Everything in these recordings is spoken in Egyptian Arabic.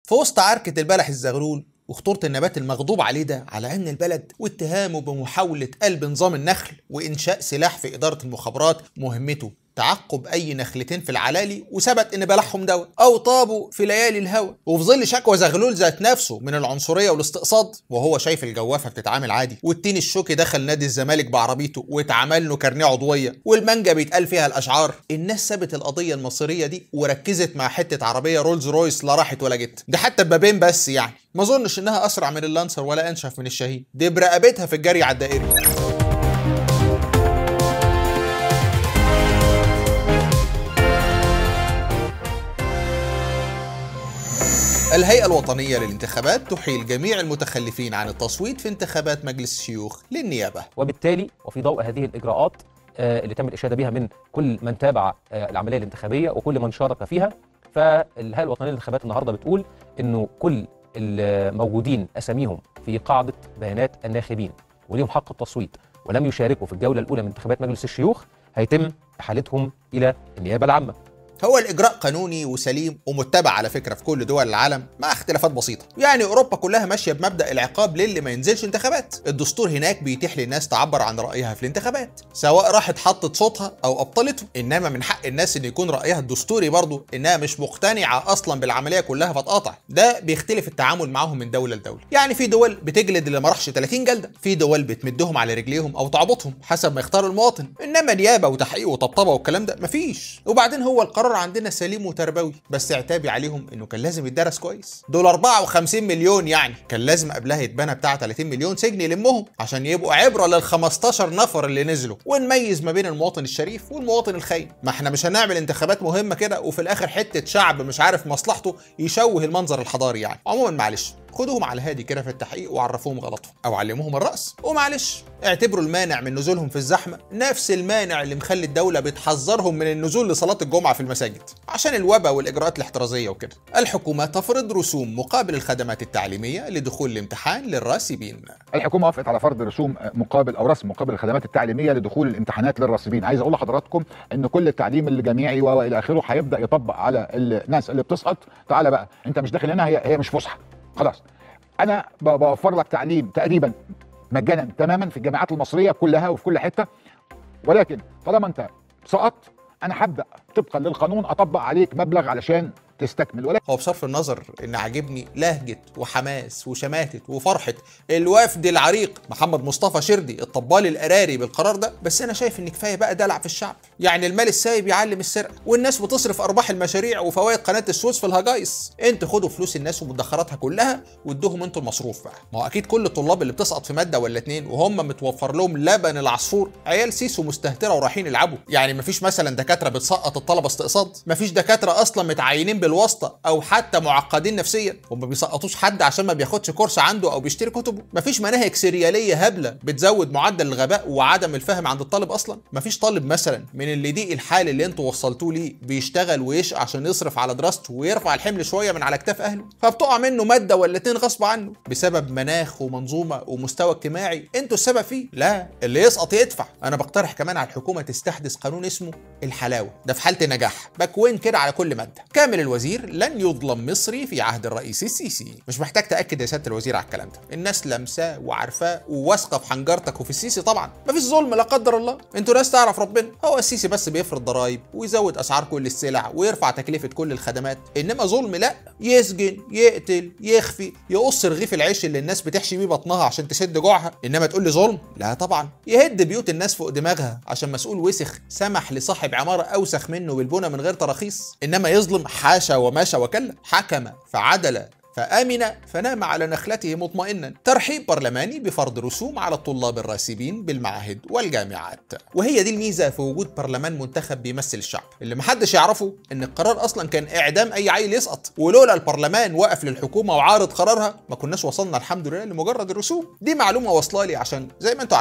في وسط عركة البلح الزغلول وخطورة النبات المغضوب عليه ده على أمن البلد واتهامه بمحاولة قلب نظام النخل وإنشاء سلاح في إدارة المخابرات مهمته تعقب اي نخلتين في العلالي وثبت ان بلحهم دواء او طابوا في ليالي الهوى وفي ظل شكوى زغلول ذات نفسه من العنصريه والاستقصاد وهو شايف الجوافه بتتعامل عادي والتين الشوكي دخل نادي الزمالك بعربيته واتعمل له كارنيه عضويه والمانجا بيتقال فيها الاشعار الناس سابت القضيه المصيريه دي وركزت مع حته عربيه رولز رويس لا راحت ولا جت ده حتى ببابين بس يعني ما اظنش انها اسرع من اللانسر ولا انشف من الشاهين دي برقبتها في الجري على الدائري الهيئة الوطنية للانتخابات تحيل جميع المتخلفين عن التصويت في انتخابات مجلس الشيوخ للنيابة وبالتالي وفي ضوء هذه الاجراءات آه، اللي تم الاشاده بها من كل من تابع آه، العمليه الانتخابيه وكل من شارك فيها فالهيئه الوطنيه للانتخابات النهارده بتقول انه كل الموجودين اساميهم في قاعده بيانات الناخبين وليهم حق التصويت ولم يشاركوا في الجوله الاولى من انتخابات مجلس الشيوخ هيتم احالتهم الى النيابه العامه هو الإجراء قانوني وسليم ومتبع على فكرة في كل دول العالم مع اختلافات بسيطة يعني أوروبا كلها ماشية بمبدأ العقاب للي ما ينزلش انتخابات الدستور هناك بيتيح للناس تعبر عن رأيها في الانتخابات سواء راحت حطت صوتها أو أبطلته إنما من حق الناس إن يكون رأيها الدستوري برضه إنها مش مقتنعة أصلا بالعملية كلها فتقاطع ده بيختلف التعامل معاهم من دولة لدولة يعني في دول بتجلد اللي ما راحش 30 جلدة في دول بتمدهم على رجليهم أو تعبطهم حسب ما يختار المواطن إنما نيابة وتحقيق وطبطبة والكلام ده مفيش وبعدين هو القرار عندنا سليم وتربوي بس اعتابي عليهم انه كان لازم يدرس كويس دول 54 مليون يعني كان لازم قبلها يتبنى بتاع 30 مليون سجن يلمهم عشان يبقوا عبره لل 15 نفر اللي نزلوا ونميز ما بين المواطن الشريف والمواطن الخاين ما احنا مش هنعمل انتخابات مهمه كده وفي الاخر حته شعب مش عارف مصلحته يشوه المنظر الحضاري يعني عموما معلش خدوهم على الهادي كده في التحقيق وعرفوهم غلطهم او علموهم الراس ومعلش اعتبروا المانع من نزولهم في الزحمه نفس المانع اللي مخلي الدوله بتحذرهم من النزول لصلاه الجمعه في المساجد عشان الوباء والاجراءات الاحترازيه وكده الحكومه تفرض رسوم مقابل الخدمات التعليميه لدخول الامتحان للراسبين الحكومه وافقت على فرض رسوم مقابل او رسم مقابل الخدمات التعليميه لدخول الامتحانات للراسبين عايز اقول لحضراتكم ان كل التعليم الجامعي والى اخره هيبدا يطبق على الناس اللي بتسقط تعالى بقى انت مش داخل هنا هي هي مش فسحه خلاص انا ب- بوفر لك تعليم تقريبا مجانا تماما في الجامعات المصريه كلها وفي كل حته ولكن طالما انت سقط انا هبدا طبقا للقانون اطبق عليك مبلغ علشان تستكمل ولكن هو بصرف النظر ان عاجبني لهجه وحماس وشماتة وفرحه الوفد العريق محمد مصطفى شردي الطبال القراري بالقرار ده بس انا شايف ان كفايه بقى دلع في الشعب يعني المال السايب يعلم السرقه والناس بتصرف ارباح المشاريع وفوائد قناه السويس في الهجايس انتوا خدوا فلوس الناس ومدخراتها كلها وادوهم انتوا المصروف بقى ما هو اكيد كل الطلاب اللي بتسقط في ماده ولا اتنين وهم متوفر لهم لبن العصفور عيال سيسو مستهتره ورايحين يلعبوا يعني مفيش مثلا دكاتره بتسقط الطلبه استقصاد مفيش دكاتره اصلا متعينين بالواسطه او حتى معقدين نفسيا وما بيسقطوش حد عشان ما بياخدش كورس عنده او بيشتري كتبه مفيش مناهج سرياليه هبله بتزود معدل الغباء وعدم الفهم عند الطالب اصلا مفيش طالب مثلا من اللي دي الحال اللي انتوا وصلتوه ليه بيشتغل ويشقى عشان يصرف على دراسته ويرفع الحمل شويه من على اكتاف اهله فبتقع منه ماده ولا اتنين غصب عنه بسبب مناخ ومنظومه ومستوى اجتماعي انتوا السبب فيه لا اللي يسقط يدفع انا بقترح كمان على الحكومه تستحدث قانون اسمه الحلاوه ده في حاله نجاح باكوين كده على كل ماده كامل الوزير لن يظلم مصري في عهد الرئيس السيسي مش محتاج تاكد يا سياده الوزير على الكلام ده الناس لمساه وعارفاه وواثقه في حنجرتك وفي السيسي طبعا مفيش ظلم لا قدر الله انتوا ناس تعرف ربنا هو السيسي بس بيفرض ضرايب ويزود اسعار كل السلع ويرفع تكلفه كل الخدمات انما ظلم لا يسجن يقتل يخفي يقص رغيف العيش اللي الناس بتحشي بيه بطنها عشان تسد جوعها انما تقول لي ظلم لا طبعا يهد بيوت الناس فوق دماغها عشان مسؤول وسخ سمح لصاحب عماره اوسخ منه بالبنى من غير تراخيص انما يظلم حاشا وماشى وكلا حكم فعدل فآمن فنام على نخلته مطمئنا ترحيب برلماني بفرض رسوم على الطلاب الراسبين بالمعاهد والجامعات وهي دي الميزة في وجود برلمان منتخب بيمثل الشعب اللي محدش يعرفه ان القرار اصلا كان اعدام اي عيل يسقط ولولا البرلمان وقف للحكومة وعارض قرارها ما كناش وصلنا الحمد لله لمجرد الرسوم دي معلومة واصلة لي عشان زي ما انتم عارفين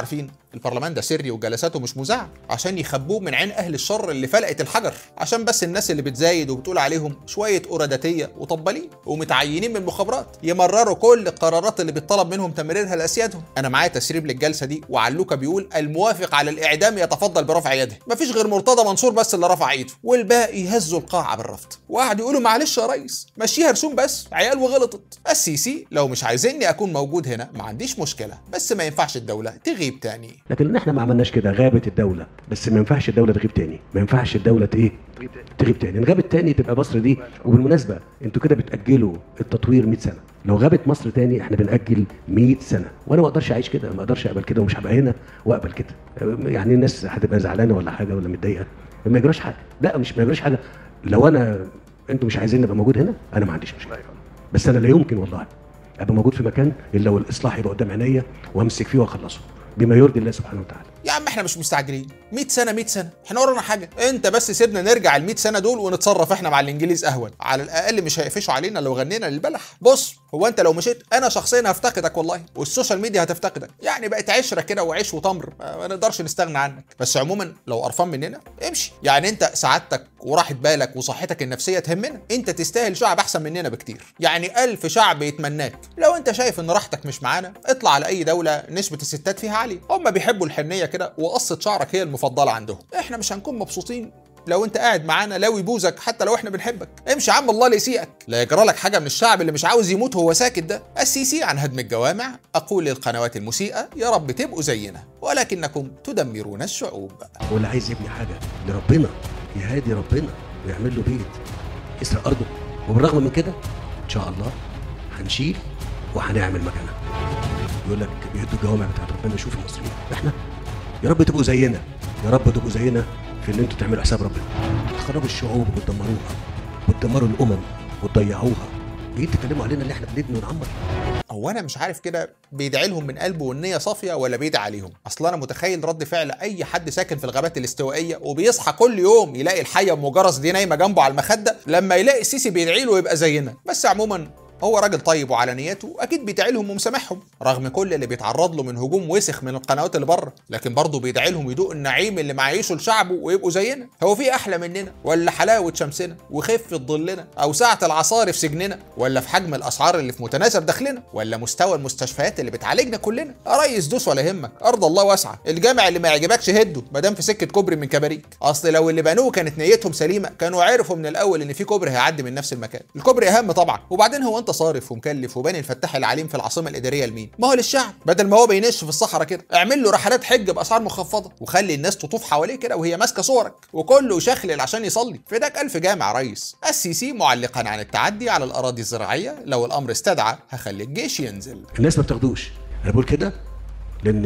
البرلمان ده سري وجلساته مش مذاعه عشان يخبوه من عين اهل الشر اللي فلقت الحجر عشان بس الناس اللي بتزايد وبتقول عليهم شويه قرداتيه وطبالين ومتعينين من المخابرات يمرروا كل القرارات اللي بيطلب منهم تمريرها لاسيادهم انا معايا تسريب للجلسه دي وعلوكه بيقول الموافق على الاعدام يتفضل برفع يده مفيش غير مرتضى منصور بس اللي رفع ايده والباقي هزوا القاعه بالرفض وقعدوا يقولوا معلش يا ريس مشيها رسوم بس عيال وغلطت السيسي لو مش عايزيني اكون موجود هنا ما عنديش مشكله بس ما ينفعش الدوله تغيب تاني لكن احنا ما عملناش كده غابت الدوله بس ما ينفعش الدوله تغيب تاني ما ينفعش الدوله ايه تغيب تاني ان غابت تاني تبقى مصر دي وبالمناسبه انتوا كده بتاجلوا التطوير 100 سنه لو غابت مصر تاني احنا بنأجل 100 سنه وانا ما اقدرش اعيش كده ما اقدرش اقبل كده ومش هبقى هنا واقبل كده يعني الناس هتبقى زعلانه ولا حاجه ولا متضايقه ما يجراش حاجه لا مش ما يجراش حاجه لو انا انتوا مش عايزين ابقى موجود هنا انا ما عنديش مشكله بس انا لا يمكن والله ابقى موجود في مكان الا لو الاصلاح يبقى قدام عينيا وامسك فيه واخلصه بما يرضي الله سبحانه وتعالى يا عم احنا مش مستعجلين 100 سنه 100 سنه احنا ورانا حاجه انت بس سيبنا نرجع ال 100 سنه دول ونتصرف احنا مع الانجليز اهون على الاقل مش هيقفشوا علينا لو غنينا للبلح بص هو انت لو مشيت انا شخصيا هفتقدك والله والسوشيال ميديا هتفتقدك يعني بقت عشره كده وعيش وتمر ما نقدرش نستغنى عنك بس عموما لو قرفان مننا امشي يعني انت سعادتك وراحه بالك وصحتك النفسيه تهمنا انت تستاهل شعب احسن مننا بكتير يعني ألف شعب يتمناك لو انت شايف ان راحتك مش معانا اطلع على اي دوله نسبه الستات فيها عاليه هم بيحبوا الحنيه كده وقصه شعرك هي المفضله عندهم احنا مش هنكون مبسوطين لو انت قاعد معانا لو يبوزك حتى لو احنا بنحبك امشي يا عم الله لا يسيئك لا يجرى لك حاجه من الشعب اللي مش عاوز يموت وهو ساكت ده السيسي عن هدم الجوامع اقول للقنوات المسيئه يا رب تبقوا زينا ولكنكم تدمرون الشعوب واللي عايز يبني حاجه لربنا يهادي ربنا ويعمل له بيت يسرق ارضه وبالرغم من كده ان شاء الله هنشيل وهنعمل مكانها يقول لك بيهدوا الجوامع بتاعت ربنا شوف المصريين احنا يا رب تبقوا زينا يا رب تبقوا زينا في ان انتوا تعملوا حساب ربنا تخربوا الشعوب وتدمروها وتدمروا الامم وتضيعوها جايين تتكلموا علينا اللي احنا بنبني ونعمر هو انا مش عارف كده بيدعي لهم من قلبه والنيه صافيه ولا بيدعي عليهم اصل انا متخيل رد فعل اي حد ساكن في الغابات الاستوائيه وبيصحى كل يوم يلاقي الحيه ام جرس دي نايمه جنبه على المخده لما يلاقي السيسي بيدعي له يبقى زينا بس عموما هو راجل طيب وعلى نياته اكيد بيدعي لهم ومسامحهم رغم كل اللي بيتعرض له من هجوم وسخ من القنوات اللي بره لكن برضه بيدعي لهم يدوق النعيم اللي معيشه لشعبه ويبقوا زينا هو في احلى مننا ولا حلاوه شمسنا وخفه ظلنا او سعه العصار في سجننا ولا في حجم الاسعار اللي في متناسب دخلنا ولا مستوى المستشفيات اللي بتعالجنا كلنا يا ريس دوس ولا يهمك ارض الله واسعه الجامع اللي ما يعجبكش هده ما دام في سكه كوبري من كباريك اصل لو اللي بنوه كانت نيتهم سليمه كانوا عرفوا من الاول ان في كوبري هيعدي من نفس المكان الكوبري اهم طبعا وبعدين هو انت صارف ومكلف وباني الفتاح العليم في العاصمه الاداريه لمين ما هو للشعب بدل ما هو بينش في الصحراء كده اعمل له رحلات حج باسعار مخفضه وخلي الناس تطوف حواليه كده وهي ماسكه صورك وكله يشخلل عشان يصلي فداك الف جامع يا ريس السيسي معلقا عن التعدي على الاراضي الزراعيه لو الامر استدعى هخلي الجيش ينزل الناس ما بتاخدوش انا بقول كده لان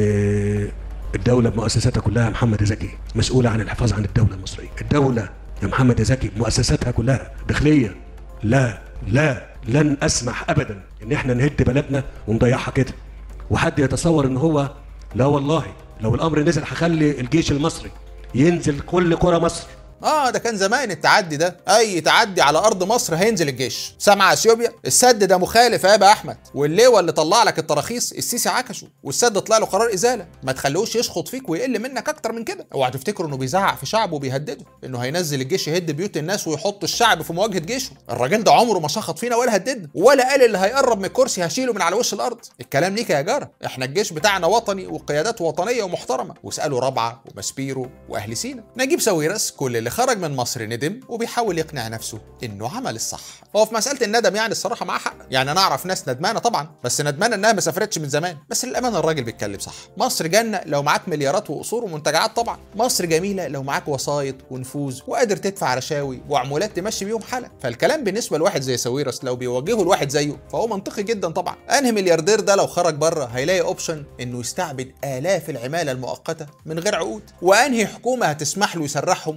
الدوله بمؤسساتها كلها محمد زكي مسؤوله عن الحفاظ عن الدوله المصريه الدوله يا محمد زكي بمؤسساتها كلها داخليه لا لا لن اسمح ابدا ان احنا نهد بلدنا ونضيعها كده وحد يتصور ان هو لا والله لو الامر نزل هخلي الجيش المصري ينزل كل قرى مصر اه ده كان زمان التعدي ده اي تعدي على ارض مصر هينزل الجيش سامع اثيوبيا السد ده مخالف يا ابا احمد واللواء اللي طلع لك التراخيص السيسي عكشه والسد طلع له قرار ازاله ما تخلوش يشخط فيك ويقل منك اكتر من كده اوعى تفتكروا انه بيزعق في شعبه وبيهدده انه هينزل الجيش يهد بيوت الناس ويحط الشعب في مواجهه جيشه الراجل ده عمره ما شخط فينا ولا هددنا ولا قال اللي هيقرب من الكرسي هشيله من على وش الارض الكلام ليك يا جاره احنا الجيش بتاعنا وطني وقيادات وطنيه ومحترمه واسالوا رابعه ومسبيرو واهل سينا نجيب ساويرس كل اللي خرج من مصر ندم وبيحاول يقنع نفسه انه عمل الصح هو في مساله الندم يعني الصراحه معاه حق يعني انا اعرف ناس ندمانه طبعا بس ندمانه انها ما سافرتش من زمان بس للامانه الراجل بيتكلم صح مصر جنه لو معاك مليارات وقصور ومنتجعات طبعا مصر جميله لو معاك وسايط ونفوذ وقادر تدفع رشاوي وعمولات تمشي بيهم حالك فالكلام بالنسبه لواحد زي ساويرس لو بيوجهه لواحد زيه فهو منطقي جدا طبعا انهي ملياردير ده لو خرج بره هيلاقي اوبشن انه يستعبد الاف العماله المؤقته من غير عقود وانهي حكومه هتسمح له يسرحهم ويخلق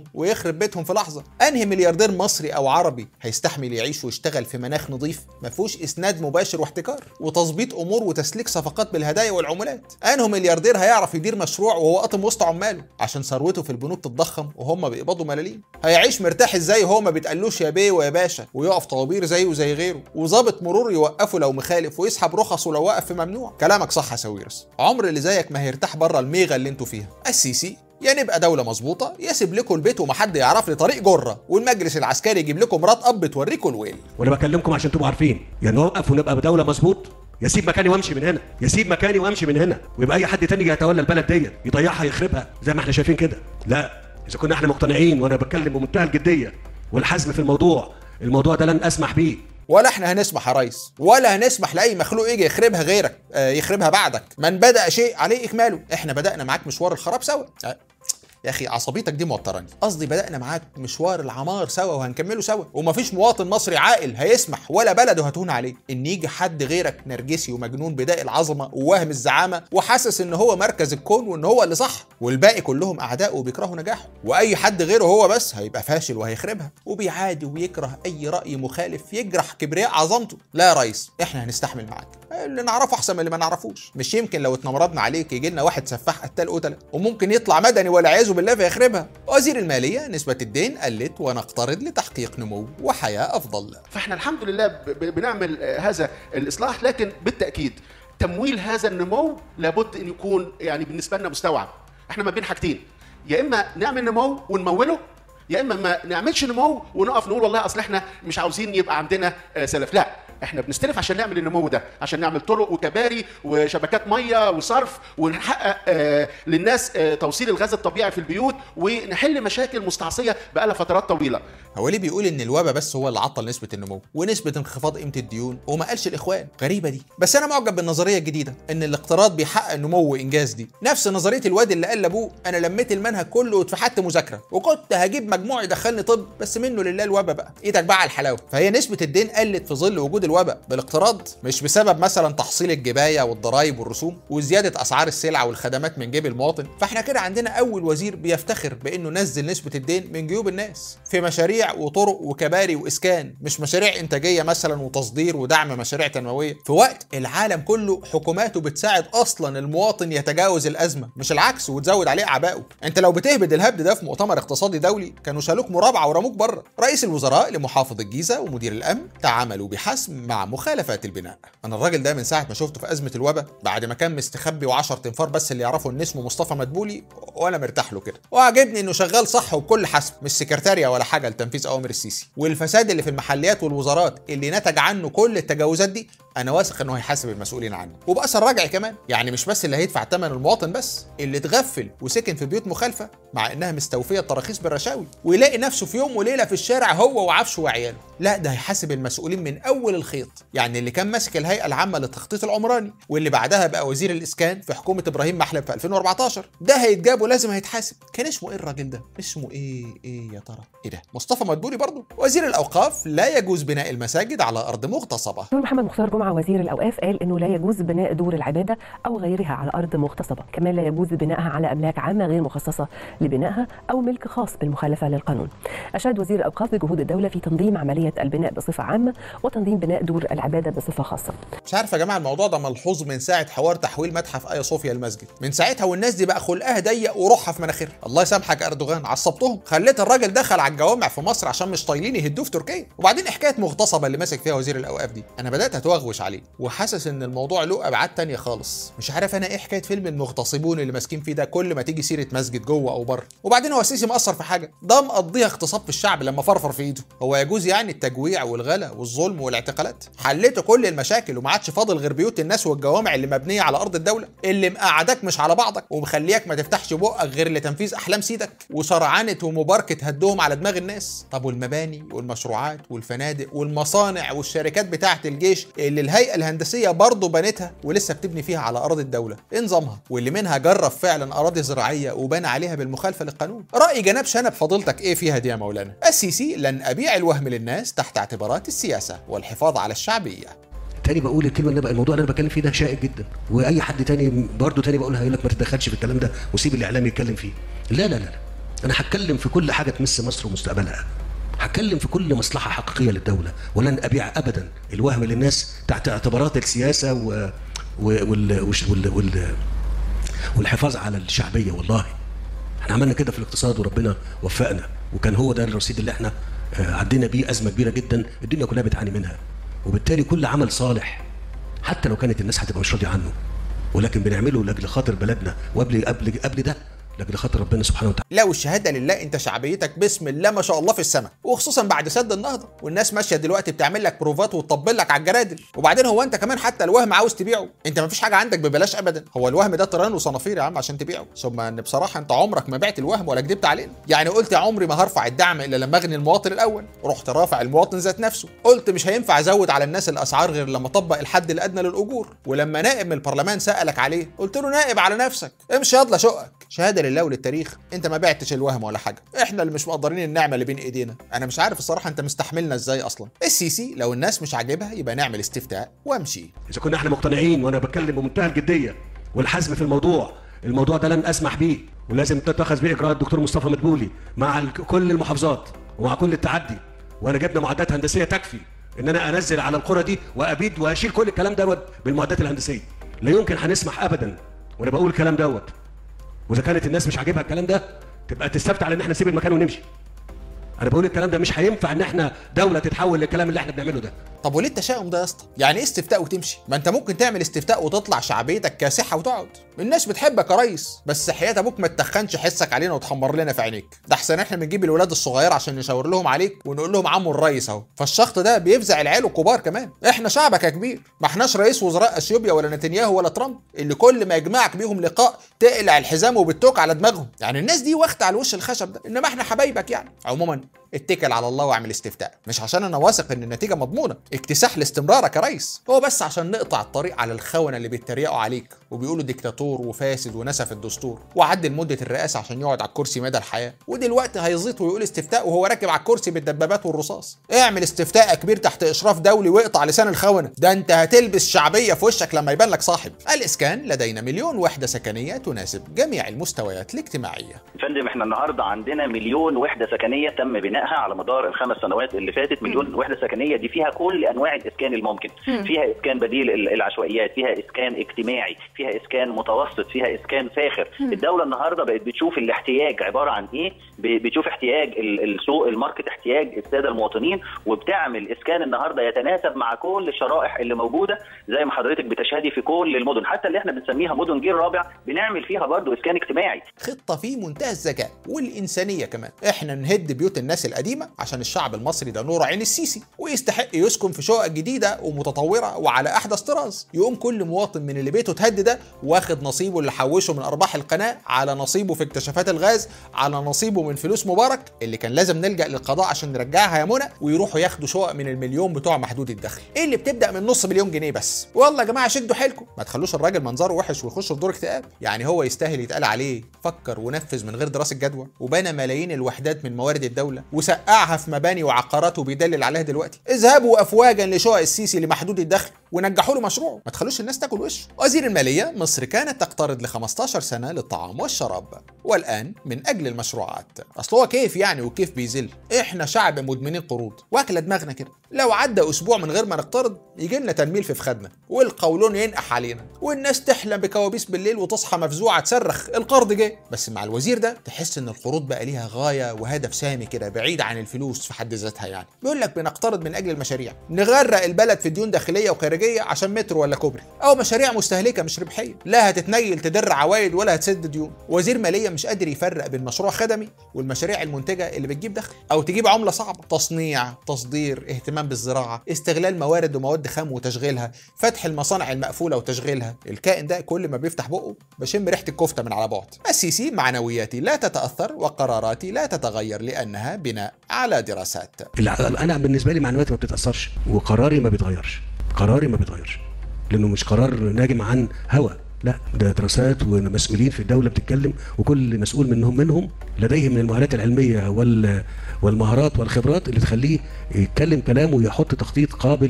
يخرب بيتهم في لحظه انهي ملياردير مصري او عربي هيستحمل يعيش ويشتغل في مناخ نظيف ما فيهوش اسناد مباشر واحتكار وتظبيط امور وتسليك صفقات بالهدايا والعمولات انه ملياردير هيعرف يدير مشروع وهو قاطم وسط عماله عشان ثروته في البنوك تتضخم وهم بيقبضوا ملاليم هيعيش مرتاح ازاي وهو ما بيتقالوش يا بيه ويا باشا ويقف طوابير زيه وزي غيره وظابط مرور يوقفه لو مخالف ويسحب رخصه لو وقف في ممنوع كلامك صح يا ساويرس عمر اللي زيك ما هيرتاح بره الميغه اللي انتوا فيها السيسي يا نبقى دولة مظبوطة يسيب لكم البيت ومحد يعرف لي طريق جرة والمجلس العسكري يجيب لكم مرات أب توريكم الويل وانا بكلمكم عشان تبقوا عارفين يا نوقف ونبقى بدوله مظبوط يسيب مكاني وامشي من هنا يسيب مكاني وامشي من هنا ويبقى اي حد تاني يتولى البلد دي يضيعها يخربها زي ما احنا شايفين كده لا اذا كنا احنا مقتنعين وانا بتكلم بمنتهى الجديه والحزم في الموضوع الموضوع ده لن اسمح بيه ولا احنا هنسمح يا ريس ولا هنسمح لاي مخلوق يجي يخربها غيرك آه يخربها بعدك من بدا شيء عليه اكماله احنا بدانا معاك مشوار الخراب سوا آه. يا اخي عصبيتك دي موتراني قصدي بدانا معاك مشوار العمار سوا وهنكمله سوا ومفيش مواطن مصري عاقل هيسمح ولا بلده هتهون عليه ان يجي حد غيرك نرجسي ومجنون بداء العظمه وواهم الزعامه وحاسس ان هو مركز الكون وان هو اللي صح والباقي كلهم اعداء وبيكرهوا نجاحه واي حد غيره هو بس هيبقى فاشل وهيخربها وبيعادي ويكره اي راي مخالف يجرح كبرياء عظمته لا يا ريس احنا هنستحمل معاك اللي نعرفه احسن من اللي ما نعرفوش مش يمكن لو اتنمرضنا عليك يجي لنا واحد سفاح قتال قتله وممكن يطلع مدني والعياذ بالله فيخربها وزير الماليه نسبه الدين قلت ونقترض لتحقيق نمو وحياه افضل فاحنا الحمد لله ب- ب- بنعمل آه، هذا الاصلاح لكن بالتاكيد تمويل هذا النمو لابد ان يكون يعني بالنسبه لنا مستوعب احنا ما بين حاجتين يا اما نعمل نمو ونموله يا اما ما نعملش نمو ونقف نقول والله اصل احنا مش عاوزين يبقى عندنا آه، سلف لا احنا بنستلف عشان نعمل النمو ده عشان نعمل طرق وكباري وشبكات ميه وصرف ونحقق آه للناس آه توصيل الغاز الطبيعي في البيوت ونحل مشاكل مستعصيه بقالها فترات طويله هو ليه بيقول ان الوباء بس هو اللي عطل نسبه النمو ونسبه انخفاض قيمه الديون وما قالش الاخوان غريبه دي بس انا معجب بالنظريه الجديده ان الاقتراض بيحقق نمو وانجاز دي نفس نظريه الواد اللي قال لابوه انا لميت المنهج كله واتفحت مذاكره وكنت هجيب مجموع يدخلني طب بس منه لله الوباء بقى ايدك بقى على الحلاوه فهي نسبه الدين قلت في ظل وجود الوباء بالاقتراض مش بسبب مثلا تحصيل الجبايه والضرائب والرسوم وزياده اسعار السلع والخدمات من جيب المواطن فاحنا كده عندنا اول وزير بيفتخر بانه نزل نسبه الدين من جيوب الناس في مشاريع وطرق وكباري واسكان مش مشاريع انتاجيه مثلا وتصدير ودعم مشاريع تنمويه في وقت العالم كله حكوماته بتساعد اصلا المواطن يتجاوز الازمه مش العكس وتزود عليه اعبائه انت لو بتهبد الهبد ده في مؤتمر اقتصادي دولي كانوا شالوك مرابعه ورموك بره رئيس الوزراء لمحافظ الجيزه ومدير الامن تعاملوا بحسم مع مخالفات البناء انا الراجل ده من ساعه ما شفته في ازمه الوباء بعد ما كان مستخبي و10 تنفار بس اللي يعرفوا ان اسمه مصطفى مدبولي وانا مرتاح له كده وعجبني انه شغال صح وبكل حسب مش سكرتاريا ولا حاجه لتنفيذ اوامر السيسي والفساد اللي في المحليات والوزارات اللي نتج عنه كل التجاوزات دي انا واثق انه هيحاسب المسؤولين عنه وبأثر رجعي كمان يعني مش بس اللي هيدفع ثمن المواطن بس اللي اتغفل وسكن في بيوت مخالفه مع انها مستوفيه التراخيص بالرشاوي ويلاقي نفسه في يوم وليله في الشارع هو وعفشه وعياله لا ده هيحاسب المسؤولين من اول الخيط يعني اللي كان ماسك الهيئه العامه للتخطيط العمراني واللي بعدها بقى وزير الاسكان في حكومه ابراهيم محلب في 2014 ده هيتجاب ولازم هيتحاسب كان اسمه ايه الراجل ده اسمه ايه ايه يا ترى ايه ده مصطفى مدبولي برضه وزير الاوقاف لا يجوز بناء المساجد على ارض مغتصبه دكتور محمد مختار جمعه وزير الاوقاف قال انه لا يجوز بناء دور العباده او غيرها على ارض مغتصبه كمان لا يجوز بنائها على املاك عامه غير مخصصه لبنائها او ملك خاص بالمخالفه للقانون اشاد وزير الاوقاف بجهود الدوله في تنظيم عمليه البناء بصفه عامه وتنظيم بناء دور العباده بصفه خاصه مش عارف يا جماعه الموضوع ده ملحوظ من ساعه حوار تحويل متحف ايا صوفيا المسجد من ساعتها والناس دي بقى خلقها ضيق وروحها في مناخيرها الله يسامحك يا اردوغان عصبتهم خليت الراجل دخل على الجوامع في مصر عشان مش طايلين يهدوه في تركيا وبعدين حكايه مغتصبه اللي ماسك فيها وزير الاوقاف دي انا بدات اتوغوش عليه وحاسس ان الموضوع له ابعاد تانية خالص مش عارف انا ايه حكايه فيلم المغتصبون اللي ماسكين فيه ده كل ما تيجي سيره مسجد جوه او بره وبعدين هو السيسي مقصر في حاجه ده مقضيها اغتصاب في الشعب لما فرفر في ايده هو يجوز يعني التجويع والغلا والظلم والاعتقالات حليتوا كل المشاكل وما عادش فاضل غير بيوت الناس والجوامع اللي مبنيه على ارض الدوله اللي مقعدك مش على بعضك ومخليك ما تفتحش بقك غير لتنفيذ احلام سيدك وشرعنه ومباركه هدهم على دماغ الناس طب والمباني والمشروعات والفنادق والمصانع والشركات بتاعه الجيش اللي الهيئه الهندسيه برضه بنتها ولسه بتبني فيها على اراضي الدوله ايه نظامها واللي منها جرب فعلا اراضي زراعيه وبنى عليها بالمخالفه للقانون راي جناب شنب فضيلتك ايه فيها دي يا مولانا السيسي لن ابيع الوهم للناس تحت اعتبارات السياسه والحفاظ على الشعبيه تاني بقول الكلمه اللي بقى الموضوع اللي انا بتكلم فيه ده شائك جدا واي حد تاني برضه تاني بقولها هيقول لك ما تتدخلش في الكلام ده وسيب الاعلام يتكلم فيه لا لا لا لا انا هتكلم في كل حاجه تمس مصر ومستقبلها هتكلم في كل مصلحه حقيقيه للدوله ولن ابيع ابدا الوهم للناس تحت اعتبارات السياسه و... و... وال... وال... وال... وال... والحفاظ على الشعبيه والله احنا عملنا كده في الاقتصاد وربنا وفقنا وكان هو ده الرصيد اللي احنا آه، عدينا بيه ازمه كبيره جدا الدنيا كلها بتعاني منها وبالتالي كل عمل صالح حتى لو كانت الناس هتبقى مش راضيه عنه ولكن بنعمله لاجل خاطر بلدنا وقبل قبل قبل ده لاجل خاطر ربنا سبحانه وتعالى لا والشهاده لله انت شعبيتك بسم الله ما شاء الله في السماء وخصوصا بعد سد النهضه والناس ماشيه دلوقتي بتعمل لك بروفات وتطبل لك على الجرادل وبعدين هو انت كمان حتى الوهم عاوز تبيعه انت ما فيش حاجه عندك ببلاش ابدا هو الوهم ده طيران وصنافير يا عم عشان تبيعه ثم ان بصراحه انت عمرك ما بعت الوهم ولا كدبت علينا يعني قلت يا عمري ما هرفع الدعم الا لما اغني المواطن الاول رحت رافع المواطن ذات نفسه قلت مش هينفع ازود على الناس الاسعار غير لما اطبق الحد الادنى للاجور ولما نائب من البرلمان سالك عليه قلت له نائب على نفسك امشي يلا شقك شهاده لله وللتاريخ انت ما بعتش الوهم ولا حاجه احنا اللي مش مقدرين النعمه اللي بين ايدينا انا مش عارف الصراحه انت مستحملنا ازاي اصلا السيسي لو الناس مش عاجبها يبقى نعمل استفتاء وامشي اذا كنا احنا مقتنعين وانا بتكلم بمنتهى الجديه والحزم في الموضوع الموضوع ده لن اسمح بيه ولازم تتخذ بيه اجراءات دكتور مصطفى مدبولي مع ال- كل المحافظات ومع كل التعدي وانا جبنا معدات هندسيه تكفي ان انا انزل على القرى دي وابيد واشيل كل الكلام دوت بالمعدات الهندسيه لا يمكن هنسمح ابدا وانا بقول الكلام دوت واذا كانت الناس مش عاجبها الكلام ده تبقى تستفتى على ان احنا نسيب المكان ونمشي انا بقول الكلام ده مش هينفع ان احنا دوله تتحول للكلام اللي احنا بنعمله ده طب وليه التشاؤم ده يا اسطى؟ يعني ايه استفتاء وتمشي؟ ما انت ممكن تعمل استفتاء وتطلع شعبيتك كاسحه وتقعد. الناس بتحبك يا ريس، بس حياة ابوك ما تتخنش حسك علينا وتحمر لنا في عينيك. ده احسن احنا بنجيب الولاد الصغيره عشان نشاور لهم عليك ونقول لهم عمو الريس اهو. فالشخط ده بيفزع العيال الكبار كمان. احنا شعبك يا كبير، ما احناش رئيس وزراء اثيوبيا ولا نتنياهو ولا ترامب اللي كل ما يجمعك بيهم لقاء تقلع الحزام وبالتوك على دماغهم. يعني الناس دي واخده على الوش الخشب ده، انما احنا حبايبك يعني. عموما اتكل على الله واعمل استفتاء مش عشان انا واثق ان النتيجه مضمونه اكتساح لاستمرارك يا ريس هو بس عشان نقطع الطريق على الخونه اللي بيتريقوا عليك وبيقولوا ديكتاتور وفاسد ونسف الدستور وعدل مده الرئاسه عشان يقعد على الكرسي مدى الحياه ودلوقتي هيزيط ويقول استفتاء وهو راكب على الكرسي بالدبابات والرصاص اعمل استفتاء يا كبير تحت اشراف دولي واقطع لسان الخونه ده انت هتلبس شعبيه في وشك لما يبان لك صاحب الاسكان لدينا مليون وحده سكنيه تناسب جميع المستويات الاجتماعيه فندم احنا النهارده عندنا مليون وحده سكنيه تم بنائها على مدار الخمس سنوات اللي فاتت مليون وحده سكنيه دي فيها كل انواع الاسكان الممكن فيها اسكان بديل ال- العشوائيات فيها اسكان اجتماعي فيها اسكان متوسط فيها اسكان فاخر الدوله النهارده بقت بتشوف الاحتياج عباره عن ايه ب- بتشوف احتياج ال- السوق الماركت احتياج الساده المواطنين وبتعمل اسكان النهارده يتناسب مع كل الشرائح اللي موجوده زي ما حضرتك بتشهدي في كل المدن حتى اللي احنا بنسميها مدن جيل رابع بنعمل فيها برضو اسكان اجتماعي خطة في منتهى الذكاء والإنسانية كمان إحنا نهد بيوت الناس القديمة عشان الشعب المصري ده نور عين السيسي ويستحق يسكن في شقق جديدة ومتطورة وعلى أحدث طراز يقوم كل مواطن من اللي بيته اتهد ده واخد نصيبه اللي حوشه من أرباح القناة على نصيبه في اكتشافات الغاز على نصيبه من فلوس مبارك اللي كان لازم نلجأ للقضاء عشان نرجعها يا منى ويروحوا ياخدوا شقق من المليون بتوع محدود الدخل إيه اللي بتبدأ من نص مليون جنيه بس والله يا جماعة شدوا حيلكم ما تخلوش الراجل منظره وحش ويخش في دور اكتئاب يعني هو يستاهل يتقال عليه فكر ونفذ من غير دراسة جدوى وبنى ملايين الوحدات من موارد الدولة وسقعها في مباني وعقارات وبيدلل عليها دلوقتي اذهبوا افواجا لشقق السيسي لمحدود الدخل ونجحوا له مشروعه ما تخلوش الناس تاكل وشه وزير المالية مصر كانت تقترض ل 15 سنة للطعام والشراب والآن من أجل المشروعات أصل هو كيف يعني وكيف بيزل إحنا شعب مدمنين قروض واكلة دماغنا كده لو عدى أسبوع من غير ما نقترض يجي لنا تنميل في فخدنا والقولون ينقح علينا والناس تحلم بكوابيس بالليل وتصحى مفزوعة تصرخ القرض جه بس مع الوزير ده تحس إن القروض بقى ليها غاية وهدف سامي كده بعيد عن الفلوس في حد ذاتها يعني بيقول لك بنقترض من أجل المشاريع نغرق البلد في ديون داخلية وخارجية عشان مترو ولا كوبري أو مشاريع مستهلكة مش ربحية لا هتتنيل تدر عوائد ولا هتسد ديون وزير مالية مش قادر يفرق بين مشروع خدمي والمشاريع المنتجة اللي بتجيب دخل أو تجيب عملة صعبة تصنيع تصدير اهتمام بالزراعة استغلال موارد ومواد خام وتشغيلها فتح المصانع المقفولة وتشغيلها الكائن ده كل ما بيفتح بقه بشم ريحة الكفتة من على بعد السيسي معنوياتي لا تتأثر وقراراتي لا تتغير لأنها بناء على دراسات الع- انا بالنسبه لي معنوياتي ما بتتاثرش وقراري ما بيتغيرش قراري ما بيتغيرش لانه مش قرار ناجم عن هوى لا ده دراسات ومسؤولين في الدوله بتتكلم وكل مسؤول منهم منهم لديه من المهارات العلميه وال والمهارات والخبرات اللي تخليه يتكلم كلام ويحط تخطيط قابل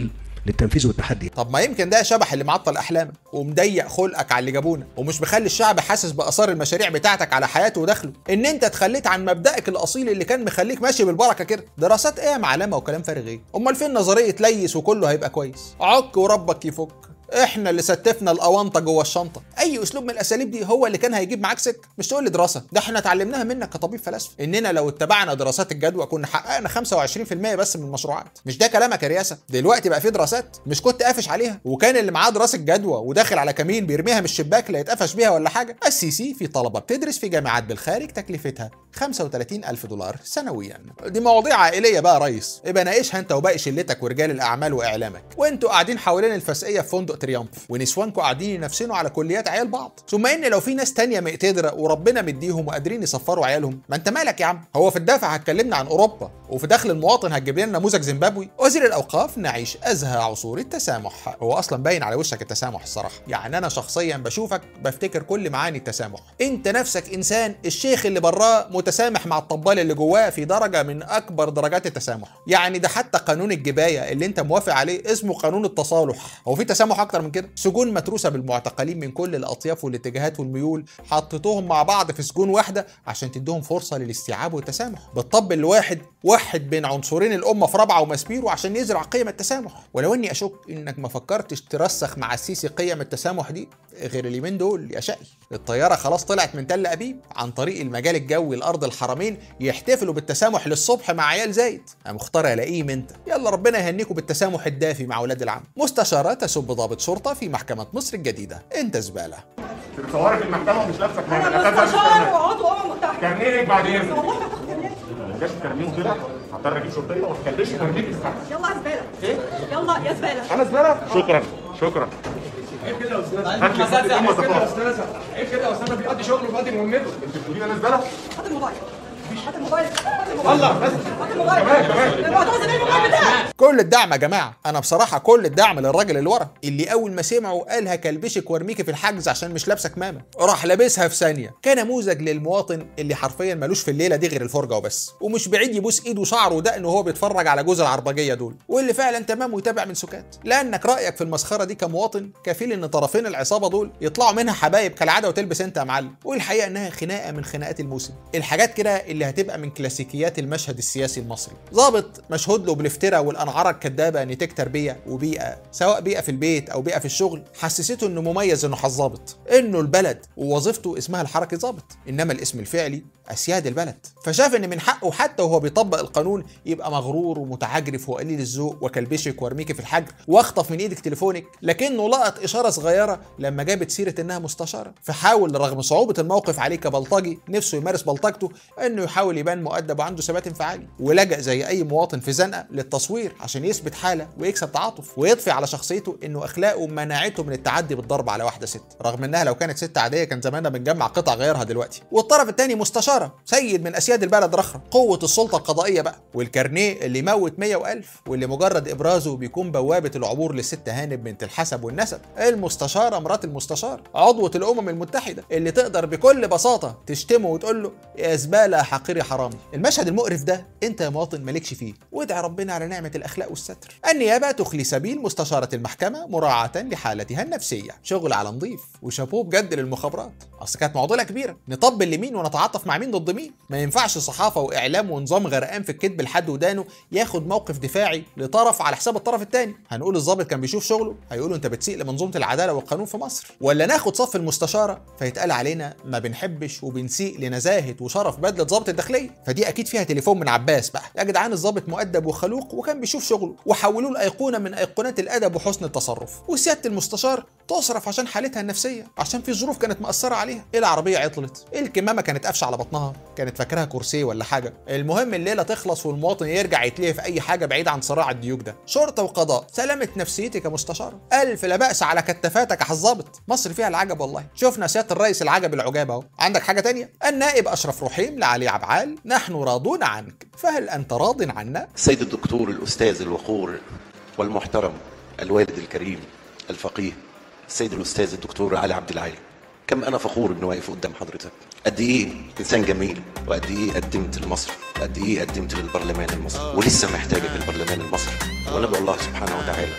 للتنفيذ والتحدي طب ما يمكن ده شبح اللي معطل احلامك ومضيق خلقك على اللي جابونا ومش مخلي الشعب حاسس باثار المشاريع بتاعتك على حياته ودخله ان انت اتخليت عن مبدأك الاصيل اللي كان مخليك ماشي بالبركه كده دراسات ايه يا معلمه وكلام فارغ ايه امال فين نظريه ليس وكله هيبقى كويس عك وربك يفك احنا اللي ستفنا الاونطه جوه الشنطه اي اسلوب من الاساليب دي هو اللي كان هيجيب معاك سكه مش تقول لي دراسه ده احنا اتعلمناها منك كطبيب فلاسفه اننا لو اتبعنا دراسات الجدوى كنا حققنا 25% بس من المشروعات مش ده كلامك يا رياسه دلوقتي بقى في دراسات مش كنت قافش عليها وكان اللي معاه دراسه جدوى وداخل على كمين بيرميها من الشباك لا يتقفش بيها ولا حاجه السيسي في طلبه بتدرس في جامعات بالخارج تكلفتها 35 ألف دولار سنويا دي مواضيع عائليه بقى يا ريس ابقى ناقشها انت وباقي شلتك ورجال الاعمال واعلامك وانتوا قاعدين حوالين الفسقيه في فندق تريامف ونسوانكوا قاعدين ينافسوا على كليات عيال بعض ثم ان لو في ناس تانية مقتدره وربنا مديهم وقادرين يصفروا عيالهم ما انت مالك يا عم هو في الدافع هتكلمنا عن اوروبا وفي داخل المواطن هتجيب لنا نموذج زيمبابوي وزير الاوقاف نعيش ازهى عصور التسامح هو اصلا باين على وشك التسامح الصراحه يعني انا شخصيا بشوفك بفتكر كل معاني التسامح انت نفسك انسان الشيخ اللي براه متسامح مع الطبال اللي جواه في درجه من اكبر درجات التسامح يعني ده حتى قانون الجبايه اللي انت موافق عليه اسمه قانون التصالح هو في تسامح اكتر من كده سجون متروسه بالمعتقلين من كل الاطياف والاتجاهات والميول حطيتوهم مع بعض في سجون واحده عشان تديهم فرصه للاستيعاب والتسامح بالطب الواحد وحد بين عنصرين الامه في رابعه ومسبيرو عشان يزرع قيم التسامح ولو اني اشك انك ما فكرتش ترسخ مع السيسي قيم التسامح دي غير اليومين دول يا شقي الطياره خلاص طلعت من تل ابيب عن طريق المجال الجوي لارض الحرمين يحتفلوا بالتسامح للصبح مع عيال زايد يا مختار يا لئيم انت يلا ربنا يهنيكم بالتسامح الدافي مع ولاد العم مستشاره تسب ضابط شرطه في محكمه مصر الجديده انت زباله تصوري في المحكمه ومش لابسه كمامه انا مستشار وعضو امم متحده كارنيك بعد اذنك والله ما تاخد كلمه ما جاش ترميه كده هضطر اجيب شرطيه وما تخليش ترميك الساعه يلا يا زباله يلا يا زباله انا زباله شكرا شكرا عيب كده يا استاذ هات لي عيب كده خط يا أم استاذ عيب كده يا استاذ بيقضي شغله وبيقضي مهمته انت بتقولي لي انا زباله هات الموبايل هات الموبايل هات الموبايل يلا بس هات الموبايل المعتوزه دي الموبايل بتاعك كل الدعم يا جماعه انا بصراحه كل الدعم للراجل اللي ورا اللي اول ما سمعه قال هكلبشك وارميكي في الحجز عشان مش لابسه كمامه راح لابسها في ثانيه كنموذج للمواطن اللي حرفيا ملوش في الليله دي غير الفرجه وبس ومش بعيد يبوس ايده وشعره ودقنه وهو بيتفرج على جوز العربجيه دول واللي فعلا تمام ويتابع من سكات لانك رايك في المسخره دي كمواطن كفيل ان طرفين العصابه دول يطلعوا منها حبايب كالعاده وتلبس انت يا معلم والحقيقه انها خناقه من خناقات الموسم الحاجات كده اللي هتبقى من كلاسيكيات المشهد السياسي المصري ظابط مشهود له بالافتراء والانعاره الكدابه نتيجه تربيه وبيئه سواء بيئه في البيت او بيئه في الشغل حسسته انه مميز انه حظابط انه البلد ووظيفته اسمها الحركه ظابط انما الاسم الفعلي اسياد البلد فشاف ان من حقه حتى وهو بيطبق القانون يبقى مغرور ومتعجرف وقليل الذوق وكلبشك وارميكي في الحجر واخطف من ايدك تليفونك لكنه لقط اشاره صغيره لما جابت سيره انها مستشاره فحاول رغم صعوبه الموقف عليه كبلطجي نفسه يمارس بلطجته انه يحاول يبان مؤدب وعنده ثبات انفعالي ولجأ زي اي مواطن في زنقه للتصوير عشان يثبت حاله ويكسب تعاطف ويضفي على شخصيته انه اخلاقه منعته من التعدي بالضرب على واحده ست رغم انها لو كانت ست عاديه كان زماننا بنجمع قطع غيرها دلوقتي والطرف الثاني مستشاره سيد من اسياد البلد رخرة قوه السلطه القضائيه بقى والكارنيه اللي يموت 100 و1000 واللي مجرد ابرازه بيكون بوابه العبور للست هانب بنت الحسب والنسب المستشاره مرات المستشار عضوه الامم المتحده اللي تقدر بكل بساطه تشتمه وتقول له يا زباله حقيري حرامي المشهد المقرف ده انت يا مواطن مالكش فيه وادعي ربنا على نعمه الاخلاق والستر النيابه تخلي سبيل مستشاره المحكمه مراعاه لحالتها النفسيه شغل على نظيف وشابوه بجد للمخابرات اصل كانت معضله كبيره نطبل لمين ونتعاطف مع مين ضد مين ما ينفعش صحافه واعلام ونظام غرقان في الكذب لحد ودانه ياخد موقف دفاعي لطرف على حساب الطرف الثاني هنقول الضابط كان بيشوف شغله هيقولوا انت بتسيء لمنظومه العداله والقانون في مصر ولا ناخد صف المستشاره فيتقال علينا ما بنحبش وبنسيء لنزاهه وشرف بدله ضابط الداخليه فدي اكيد فيها تليفون من عباس بقى يا جدعان الضابط مؤدب وخلوق وكان بيشوف شغله وحولوه لايقونه من ايقونات الادب وحسن التصرف وسياده المستشار تصرف عشان حالتها النفسيه عشان في ظروف كانت مأثره عليها العربيه عطلت الكمامه كانت قافشه على بطنها كانت فاكراها كرسي ولا حاجه المهم الليله تخلص والمواطن يرجع يتلهي في اي حاجه بعيد عن صراع الديوك ده شرطه وقضاء سلامه نفسيتك يا مستشار الف لا باس على كتفاتك يا حظابط مصر فيها العجب والله شفنا سياده الرئيس العجب العجاب اهو عندك حاجه تانية النائب اشرف رحيم لعلي عبعال نحن راضون عنك فهل انت راض عنا السيد الدكتور الأستاذ الوقور والمحترم الوالد الكريم الفقيه السيد الأستاذ الدكتور علي عبد العالي كم أنا فخور إني واقف قدام حضرتك قد إيه إنسان جميل وقد إيه قدمت لمصر وقد إيه قدمت للبرلمان المصري ولسه محتاجك البرلمان المصري وندعو الله سبحانه وتعالى أن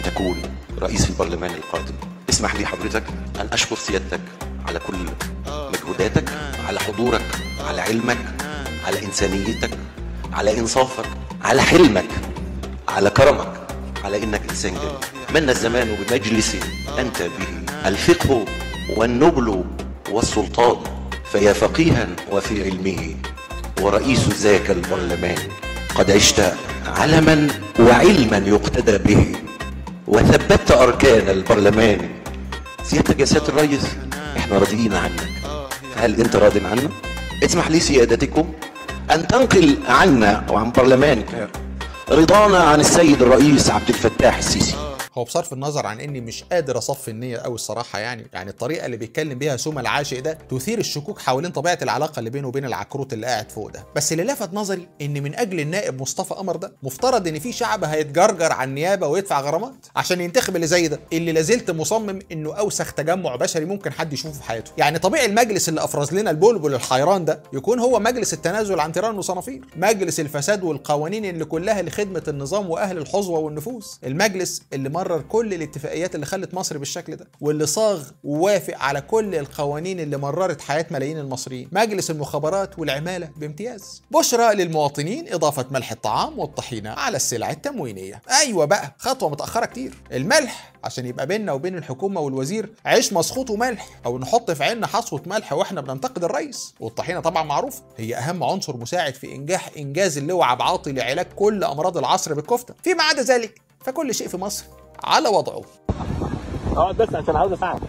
تكون رئيس البرلمان القادم اسمح لي حضرتك أن أشكر سيادتك على كل مجهوداتك على حضورك على علمك على إنسانيتك على إنصافك على حلمك على كرمك على إنك إنسان جميل من الزمان بمجلس أنت به الفقه والنبل والسلطان فيا فقيها وفي علمه ورئيس ذاك البرلمان قد عشت علما وعلما يقتدى به وثبت أركان البرلمان سيادتك يا سيادة الرئيس احنا راضيين عنك فهل انت راض عنا؟ اسمح لي سيادتكم ان تنقل عنا وعن برلمانك رضانا عن السيد الرئيس عبد الفتاح السيسي هو بصرف النظر عن اني مش قادر اصفي النيه قوي الصراحه يعني يعني الطريقه اللي بيتكلم بيها سوما العاشق ده تثير الشكوك حوالين طبيعه العلاقه اللي بينه وبين العكروت اللي قاعد فوق ده بس اللي لفت نظري ان من اجل النائب مصطفى قمر ده مفترض ان في شعب هيتجرجر على النيابه ويدفع غرامات عشان ينتخب اللي زي ده اللي لازلت مصمم انه اوسخ تجمع بشري ممكن حد يشوفه في حياته يعني طبيعي المجلس اللي افرز لنا البلبل الحيران ده يكون هو مجلس التنازل عن تيران وصنافير مجلس الفساد والقوانين اللي كلها لخدمه النظام واهل الحظوه والنفوذ المجلس اللي مرر كل الاتفاقيات اللي خلت مصر بالشكل ده واللي صاغ ووافق على كل القوانين اللي مررت حياه ملايين المصريين مجلس المخابرات والعماله بامتياز بشرى للمواطنين اضافه ملح الطعام والطحينه على السلع التموينيه ايوه بقى خطوه متاخره كتير الملح عشان يبقى بيننا وبين الحكومه والوزير عيش مسخوط وملح او نحط في عيننا حصوه ملح واحنا بننتقد الرئيس والطحينه طبعا معروفه هي اهم عنصر مساعد في انجاح انجاز اللواء عبد العاطي لعلاج كل امراض العصر بالكفته فيما عدا ذلك فكل شيء في مصر على وضعه اقعد بس عشان عاوز اساعدك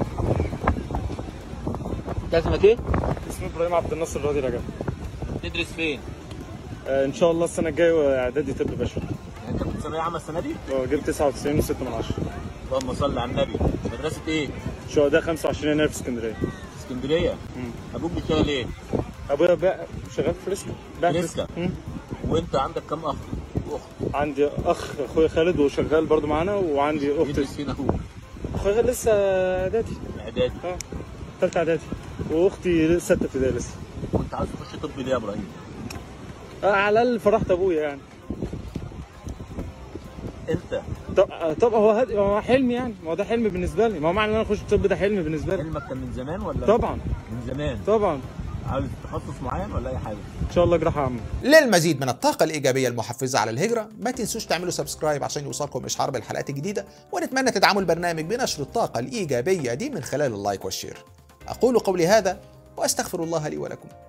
انت اسمك ايه؟ اسمي ابراهيم عبد الناصر راضي رجب تدرس فين؟ آه ان شاء الله السنه الجايه اعدادي طب بشري انت كنت ثانويه عامه السنه دي؟ اه جبت 99 و6 من 10 اللهم صل على النبي مدرسه ايه؟ شهداء 25 يناير في اسكندريه اسكندريه ابوك بيشتغل ايه؟ ابويا بقى شغال في ريسكا باع في ريسكا وانت عندك كم اخ؟ واخت عندي اخ اخويا خالد وشغال برضو معانا وعندي اخت يدرس فين اخوك؟ اخويا لسه اعدادي اعدادي اه ثالثه اعدادي واختي سته ابتدائي لسه وانت عاوز تخش طب ليه يا ابراهيم؟ آه على الاقل فرحت ابويا يعني انت طب طب هو هد... هو حلم يعني ما هو ده حلم بالنسبه لي ما هو معنى ان انا اخش الطب ده حلم بالنسبه لي حلمك كان من زمان ولا؟ طبعا من زمان طبعا عاوز تخصص معين ولا اي حاجه؟ ان شاء الله جراحه عامه للمزيد من الطاقة الإيجابية المحفزة على الهجرة ما تنسوش تعملوا سبسكرايب عشان يوصلكم إشعار بالحلقات الجديدة ونتمنى تدعموا البرنامج بنشر الطاقة الإيجابية دي من خلال اللايك والشير أقول قولي هذا وأستغفر الله لي ولكم